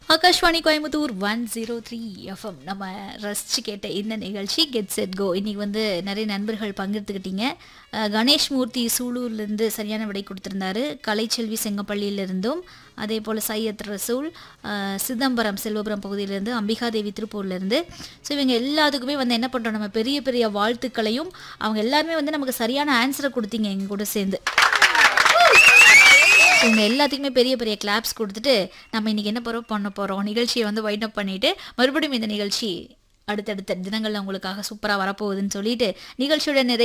Akashvani Coimbatore one zero three FM நம்ம ரசிச்சு கேட்ட இந்த நிகழ்ச்சி கெட் செட் கோ இன்னைக்கு வந்து நிறைய நண்பர்கள் பங்கெடுத்துக்கிட்டீங்க அஹ், கணேஷ் மூர்த்தி சூலூர்லேருந்து சரியான விடை கொடுத்துருந்தாரு கலைச்செல்வி செங்கப்பள்ளியிலிருந்தும் அதே போல் சையத் ரசூல் அஹ், சிதம்பரம் செல்வபுரம் பகுதியிலேருந்து அம்பிகாதேவி திருப்பூர்லேருந்து ஸோ இவங்க எல்லாத்துக்குமே வந்து என்ன பண்ணுறோம் நம்ம பெரிய பெரிய வாழ்த்துக்களையும் அவங்க எல்லாருமே வந்து நமக்கு சரியான ஆன்சரை கொடுத்தீங்க எங்க கூட சேர்ந்து இவங்க எல்லாத்துக்குமே பெரிய பெரிய கிளாப்ஸ் கொடுத்துட்டு நம்ம இன்னைக்கு என்ன போகிறோம் பண்ண போகிறோம் நிகழ்ச்சியை வந்து வைண்ட் அப் பண்ணிட்டு மறுபடியும் இந்த நிகழ்ச்சி அடுத்தடுத்த தினங்கள்ல உங்களுக்காக சூப்பராக வரப்போகுதுன்னு சொல்லிட்டு நிகழ்ச்சியோட நிறைய